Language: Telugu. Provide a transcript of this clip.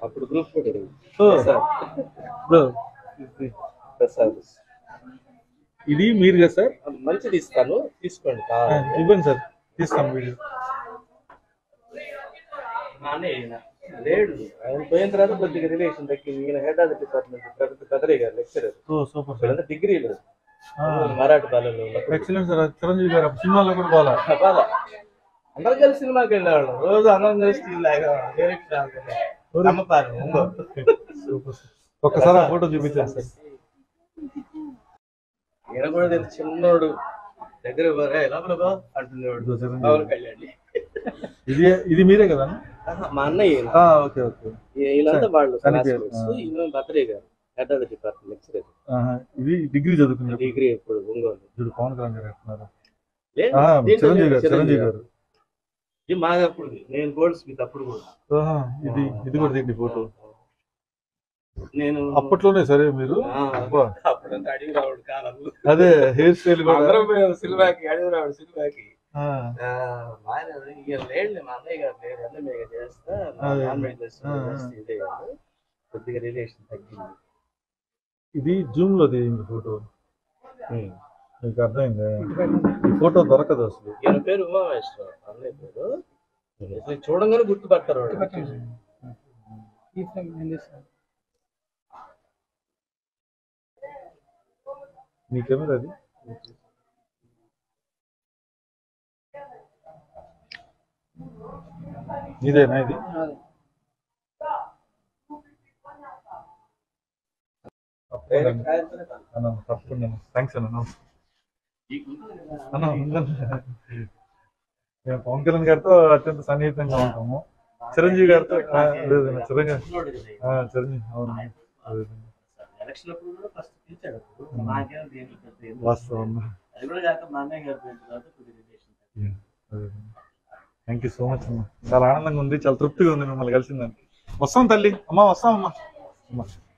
అప్పుడు గ్రూప్ ఫోటో ఓ, బ్రో, ప్రసాద్ ఇది మీరు కదా సార్ మంచిది ఇస్తాను తీసుకోండి ఆ, కావాలి ఇవ్వండి సార్ తీస్తాను వీడియో మా అన్నయ్య ఈయన. లేడు ఆయన పోయిన తర్వాత కొద్దిగా రిలేషన్ తగ్గింది ఈయన హెడ్ ఆఫ్ ది డిపార్ట్మెంట్ కదరే గారు లెక్చరర్ ఓ సూపర్ సార్ వీళ్ళంతా డిగ్రీలు మరాఠీ బాలలో ఉన్నప్పుడు ఎక్సలెంట్ సార్ చిరంజీవి గారు అప్పుడు సినిమాలో కూడా పోలా బాగా అందరం కలిసి సినిమాకి వెళ్ళేవాళ్ళం రోజు అందరం కలిసి టీ తాగేవాళ్ళం. డైరెక్ట్ రాగానే. అమ్మపారు ఉంగో. సూపర్ సార్ ఒక్కసారి ఆ ఫోటో చూపించాను సార్ ఈయన కూడా తెలిసి చిన్నోడు దగ్గర పోరా లోపల బా అంటున్నాడు ఇదో చిరంజీవి. పవన్ కళ్యాణ్ ఇది ఇది మీరే కదా ఆహా, మా అన్నయ్య ఈయన. ఆ, ఓకే ఓకే ఈ- వీళ్ళంతా వాళ్ళు చనిపోయారు. classmates. ఈయన బర్త్డే గారు head of the department lecturer ఆహా, ఇది డిగ్రీ చదువుకున్నారు డిగ్రీ ఎప్పుడు ఒంగోలు చూడు పవన్ కళ్యాణ్ గారు అంటున్నారు లేదు, ఆ, దీంట్లో చిరంజీవి లేదు, గారు చిరంజీవి గారు ఇది మాది అప్పుడు నేను గోల్డ్ స్మిత్ అప్పుడు కూడా ఆహా, ఇది ఇది కూడా దిండి ఫోటో నేను అప్పట్లోనే సరే మీరు ఆ, అబ్బా, అప్పుడంతా అడిగి రావుడు కాలంలో అదే హెయిర్ స్టైల్ కూడా అందరం పోయాం సినిమాకి అడిగి రావుడు సినిమాకి ఆ, ఆ, బాగానే ఉంది. ఇక లేడు మా అన్నయ్య గారు లేరు అన్నయ్య మీద చేస్తా అదే. నాన్ వెజ్ చేస్తా, ఆ, ఆ. చేస్తా, ఇదే కాదు. కొద్దిగా రిలేషన్ తగ్గింది ఇది జూమ్ లో దిగింది ఫోటో మీకు అర్థమైందా ఈ ఫోటో దొరకదు అసలు ఈయన పేరు ఉమామేశ్వరం అన్నయ్య పేరు అసలు చూడంగానే గుర్తుపడతారు వాడు. మీ కెమెరా అది ఇదేనా ఇది డైరెక్ట్ ఆయనతోనే కాదు. అన్న తప్పకుండా థ్యాంక్స్ అన్న ఈ గుర్తు అన్న ఉందన్న. మేము పవన్ కళ్యాణ్ గారితో అత్యంత సన్నిహితంగా ఉంటాము చిరంజీవి గారితో ఆ, లేదు అన్న, చిరంజీవి ఉన్నాడు కదా ఈయన. ఆ, చిరంజీవి అవును అదే. ఎలక్షన్ అప్పుడు కూడా ఫస్ట్ పిలిచాడు అప్పుడు నాకేం దేంట్లో పెద్ద ఏం లేదు. వాస్తవం అన్న అది కూడా కాక మా అన్నయ్య గారు పోయిన తర్వాత కొద్దిగా relation thank you so much అన్న చాలా ఆనందంగా ఉంది చాలా తృప్తిగా ఉంది మిమ్మల్ని కలిసిందానికి వస్తాం తల్లి అమ్మా వస్తాం అమ్మా అమ్మా